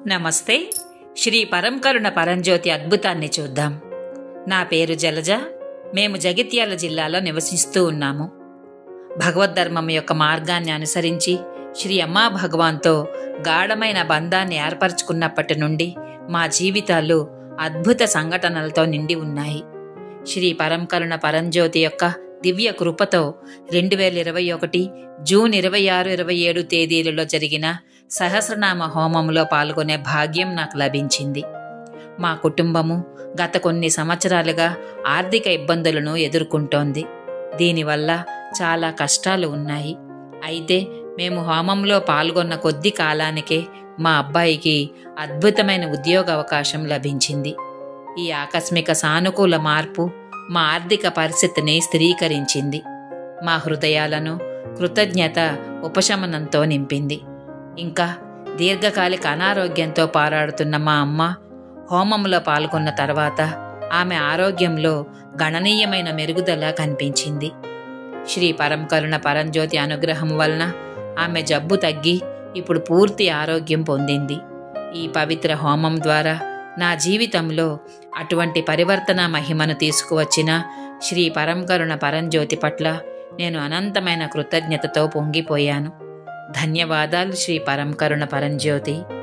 నమస్తే శ్రీ పరంకరుణ పరంజ్యోతి అద్భుతాన్ని చూద్దాం నా పేరు జలజ మేము జగిత్యాల జిల్లాలో నివసిస్తూ ఉన్నాము భగవద్ధర్మం యొక్క మార్గాన్ని అనుసరించి శ్రీ అమ్మా భగవాన్తో గాఢమైన బంధాన్ని ఏర్పరచుకున్నప్పటి నుండి మా జీవితాలు అద్భుత సంఘటనలతో నిండి ఉన్నాయి శ్రీ పరంకరుణ పరంజ్యోతి యొక్క దివ్య కృపతో రెండు వేల ఇరవై ఒకటి జూన్ ఇరవై ఆరు ఇరవై ఏడు తేదీలలో జరిగిన సహస్రనామ హోమంలో పాల్గొనే భాగ్యం నాకు లభించింది మా కుటుంబము గత కొన్ని సంవత్సరాలుగా ఆర్థిక ఇబ్బందులను ఎదుర్కొంటోంది దీనివల్ల చాలా కష్టాలు ఉన్నాయి అయితే మేము హోమంలో పాల్గొన్న కొద్ది కాలానికే మా అబ్బాయికి అద్భుతమైన ఉద్యోగ అవకాశం లభించింది ఈ ఆకస్మిక సానుకూల మార్పు మా ఆర్థిక పరిస్థితిని స్థిరీకరించింది మా హృదయాలను కృతజ్ఞత ఉపశమనంతో నింపింది ఇంకా దీర్ఘకాలిక అనారోగ్యంతో పోరాడుతున్న మా అమ్మ హోమంలో పాల్గొన్న తర్వాత ఆమె ఆరోగ్యంలో గణనీయమైన మెరుగుదల కనిపించింది శ్రీ పరంకరుణ పరంజ్యోతి అనుగ్రహం వలన ఆమె జబ్బు తగ్గి ఇప్పుడు పూర్తి ఆరోగ్యం పొందింది ఈ పవిత్ర హోమం ద్వారా నా జీవితంలో అటువంటి పరివర్తన మహిమను తీసుకువచ్చిన శ్రీ పరంకరుణ పరంజ్యోతి పట్ల నేను అనంతమైన కృతజ్ఞతతో పొంగిపోయాను ధన్యవాదాలు శ్రీ పరంకరుణ పరంజ్యోతి